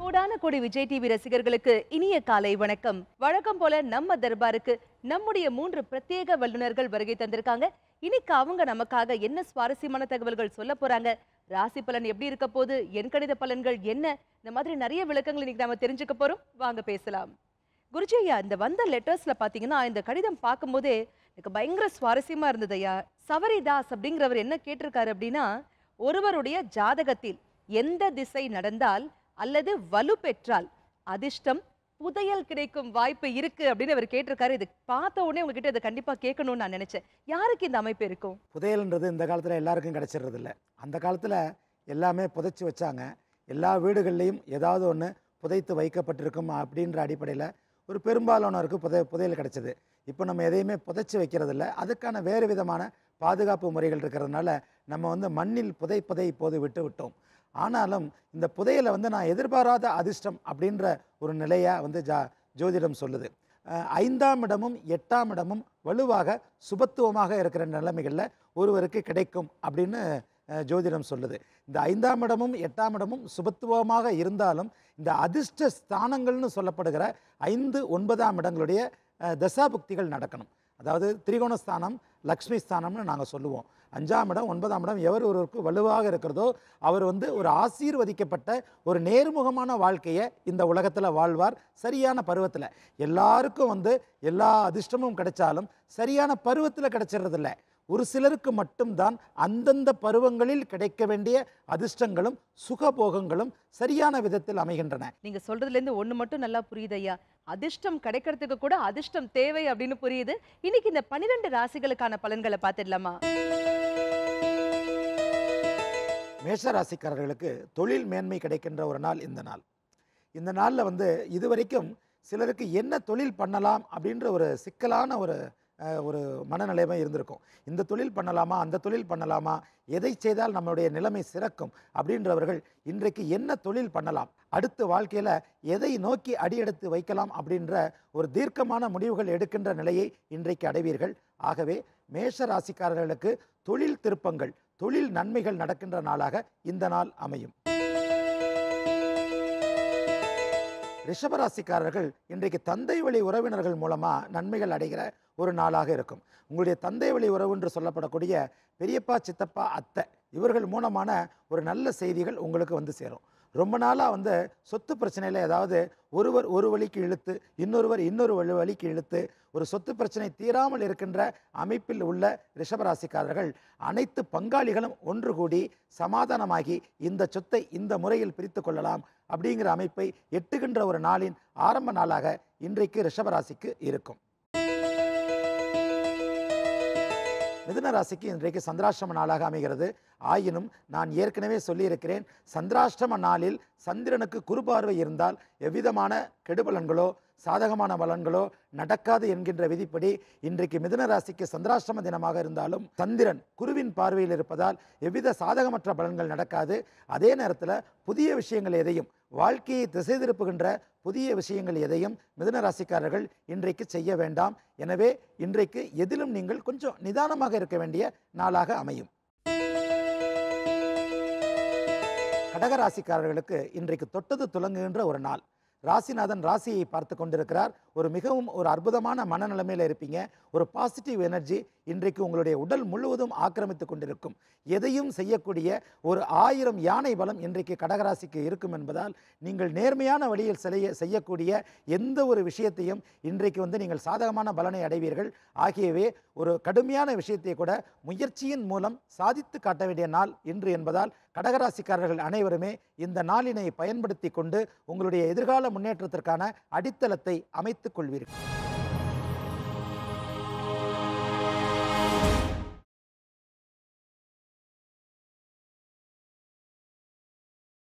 கோடான கோடி விஜய் டிவி ரசிகர்களுக்கு இனிய காலை வணக்கம் வழக்கம் போல நம்ம தர்பாருக்கு நம்முடைய மூன்று பிரத்யேக வல்லுநர்கள் வருகை தந்திருக்காங்க இன்னைக்கு அவங்க நமக்காக என்ன சுவாரஸ்யமான தகவல்கள் சொல்ல போறாங்க ராசி பலன் எப்படி இருக்க போகுது எண் கணித பலன்கள் என்ன இந்த மாதிரி நிறைய விளக்கங்கள் இன்னைக்கு நாம தெரிஞ்சுக்க போறோம் வாங்க பேசலாம் குருஜி ஐயா இந்த வந்த லெட்டர்ஸ்ல பாத்தீங்கன்னா இந்த கடிதம் பார்க்கும்போதே எனக்கு பயங்கர சுவாரஸ்யமா இருந்தது ஐயா சவரிதாஸ் அப்படிங்கிறவர் என்ன கேட்டிருக்காரு அப்படின்னா ஒருவருடைய ஜாதகத்தில் எந்த திசை நடந்தால் அல்லது வலு பெற்றால் அதிர்ஷ்டம் புதையல் கிடைக்கும் வாய்ப்பு இருக்கு அப்படின்னு அவர் கேட்டிருக்காரு இது பார்த்த உடனே உங்ககிட்ட இதை கண்டிப்பா கேட்கணும்னு நான் நினைச்சேன் யாருக்கு இந்த அமைப்பு இருக்கும் புதையல்ன்றது இந்த காலத்தில் எல்லாருக்கும் கிடைச்சிடுறது இல்ல அந்த காலத்தில் எல்லாமே புதைச்சி வச்சாங்க எல்லா வீடுகள்லையும் ஏதாவது ஒன்று புதைத்து வைக்கப்பட்டிருக்கும் அப்படின்ற அடிப்படையில் ஒரு பெரும்பாலானோருக்கு புதை புதையல் கிடைச்சது இப்போ நம்ம எதையுமே புதைச்சி வைக்கிறது இல்ல அதுக்கான வேறு விதமான பாதுகாப்பு முறைகள் இருக்கிறதுனால நம்ம வந்து மண்ணில் புதைப்பதை இப்போது விட்டு விட்டோம் ஆனாலும் இந்த புதையலை வந்து நான் எதிர்பாராத அதிர்ஷ்டம் அப்படின்ற ஒரு நிலையாக வந்து ஜா ஜோதிடம் சொல்லுது அஹ் ஐந்தாம் இடமும் எட்டாம் இடமும் வலுவாக சுபத்துவமாக இருக்கிற நிலைமைகளில் ஒருவருக்கு கிடைக்கும் அப்படின்னு அஹ், ஜோதிடம் சொல்லுது இந்த ஐந்தாம் இடமும் எட்டாம் இடமும் சுபத்துவமாக இருந்தாலும் இந்த அதிர்ஷ்ட ஸ்தானங்கள்னு சொல்லப்படுகிற ஐந்து ஒன்பதாம் இடங்களுடைய அஹ், தசாபுக்திகள் நடக்கணும் அதாவது திரிகோணஸ்தானம் லக்ஷ்மி ஸ்தானம்னு நாங்கள் சொல்லுவோம் அஞ்சாம் இடம் ஒன்பதாம் இடம் எவர் ஒருவருக்கு வலுவாக இருக்கிறதோ அவர் வந்து ஒரு ஆசீர்வதிக்கப்பட்ட ஒரு நேர்முகமான வாழ்க்கையை இந்த உலகத்தில் வாழ்வார் சரியான பருவத்தில் எல்லாருக்கும் வந்து எல்லா அதிர்ஷ்டமும் கிடைச்சாலும் சரியான பருவத்தில் கிடைச்சிடுறதில்ல ஒரு சிலருக்கு மட்டும்தான் அந்தந்த பருவங்களில் கிடைக்க வேண்டிய அதிர்ஷ்டங்களும் சுகபோகங்களும் சரியான விதத்தில் அமைகின்றன நீங்க சொல்றதுல இருந்து ஒண்ணு மட்டும் நல்லா புரியுது ஐயா அதிர்ஷ்டம் கிடைக்கிறதுக்கு கூட அதிர்ஷ்டம் தேவை அப்படின்னு புரியுது இன்னைக்கு இந்த பன்னிரெண்டு ராசிகளுக்கான பலன்களை பார்த்துடலாமா மேஷராசிக்காரர்களுக்கு தொழில் மேன்மை கிடைக்கின்ற ஒரு நாள் இந்த நாள் இந்த நாளில் வந்து இதுவரைக்கும் சிலருக்கு என்ன தொழில் பண்ணலாம் அப்படின்ற ஒரு சிக்கலான ஒரு அஹ், ஒரு மனநிலைமை இருந்திருக்கும் இந்த தொழில் பண்ணலாமா அந்த தொழில் பண்ணலாமா எதை செய்தால் நம்மளுடைய நிலைமை சிறக்கும் அப்படின்றவர்கள் இன்றைக்கு என்ன தொழில் பண்ணலாம் அடுத்த வாழ்க்கையில் எதை நோக்கி அடியெடுத்து வைக்கலாம் அப்படின்ற ஒரு தீர்க்கமான முடிவுகள் எடுக்கின்ற நிலையை இன்றைக்கு அடைவீர்கள் ஆகவே மேஷ ராசிக்காரர்களுக்கு தொழில் திருப்பங்கள் தொழில் நன்மைகள் நடக்கின்ற நாளாக இந்த நாள் அமையும் ரிஷபராசிக்காரர்கள் இன்றைக்கு தந்தை வழி உறவினர்கள் மூலமா நன்மைகள் அடைகிற ஒரு நாளாக இருக்கும் உங்களுடைய தந்தை வழி உறவு என்று சொல்லப்படக்கூடிய பெரியப்பா சித்தப்பா அத்தை இவர்கள் மூலமான ஒரு நல்ல செய்திகள் உங்களுக்கு வந்து சேரும் ரொம்ப நாளாக வந்து சொத்து பிரச்சனையில் ஏதாவது ஒருவர் ஒரு வழிக்கு இழுத்து இன்னொருவர் இன்னொரு வழி வழிக்கு இழுத்து ஒரு சொத்து பிரச்சனை தீராமல் இருக்கின்ற அமைப்பில் உள்ள ரிஷபராசிக்காரர்கள் அனைத்து பங்காளிகளும் ஒன்று கூடி சமாதானமாகி இந்த சொத்தை இந்த முறையில் பிரித்து கொள்ளலாம் அப்படிங்கிற அமைப்பை எட்டுகின்ற ஒரு நாளின் ஆரம்ப நாளாக இன்றைக்கு ரிஷபராசிக்கு இருக்கும் மிதுன ராசிக்கு இன்றைக்கு சந்திராஷ்டம நாளாக அமைகிறது ஆயினும் நான் ஏற்கனவே சொல்லியிருக்கிறேன் சந்திராஷ்டம நாளில் சந்திரனுக்கு குறுபார்வை இருந்தால் எவ்விதமான கெடுபலன்களோ சாதகமான பலன்களோ நடக்காது என்கின்ற விதிப்படி இன்றைக்கு மிதுன ராசிக்கு சந்திராஷ்டம தினமாக இருந்தாலும் சந்திரன் குருவின் பார்வையில் இருப்பதால் எவ்வித சாதகமற்ற பலன்கள் நடக்காது அதே நேரத்தில் புதிய விஷயங்கள் எதையும் வாழ்க்கையை திசை திருப்புகின்ற புதிய விஷயங்கள் எதையும் மிதுன ராசிக்காரர்கள் இன்றைக்கு செய்ய வேண்டாம் எனவே இன்றைக்கு எதிலும் நீங்கள் கொஞ்சம் நிதானமாக இருக்க வேண்டிய நாளாக அமையும் கடகராசிக்காரர்களுக்கு இன்றைக்கு தொட்டது துலங்குகின்ற ஒரு நாள் ராசிநாதன் ராசியை பார்த்து கொண்டிருக்கிறார் ஒரு மிகவும் ஒரு அற்புதமான மனநிலைமையில் இருப்பீங்க ஒரு பாசிட்டிவ் எனர்ஜி இன்றைக்கு உங்களுடைய உடல் முழுவதும் ஆக்கிரமித்து கொண்டிருக்கும் எதையும் செய்யக்கூடிய ஒரு ஆயிரம் யானை பலம் இன்றைக்கு கடகராசிக்கு இருக்கும் என்பதால் நீங்கள் நேர்மையான வழியில் செய்ய செய்யக்கூடிய எந்த ஒரு விஷயத்தையும் இன்றைக்கு வந்து நீங்கள் சாதகமான பலனை அடைவீர்கள் ஆகியவே ஒரு கடுமையான விஷயத்தை கூட முயற்சியின் மூலம் சாதித்து காட்ட வேண்டிய நாள் இன்று என்பதால் கடகராசிக்காரர்கள் அனைவருமே இந்த நாளினை பயன்படுத்தி கொண்டு உங்களுடைய எதிர்கால முன்னேற்றத்திற்கான அடித்தளத்தை அமைத்துக் கொள்வீர்கள்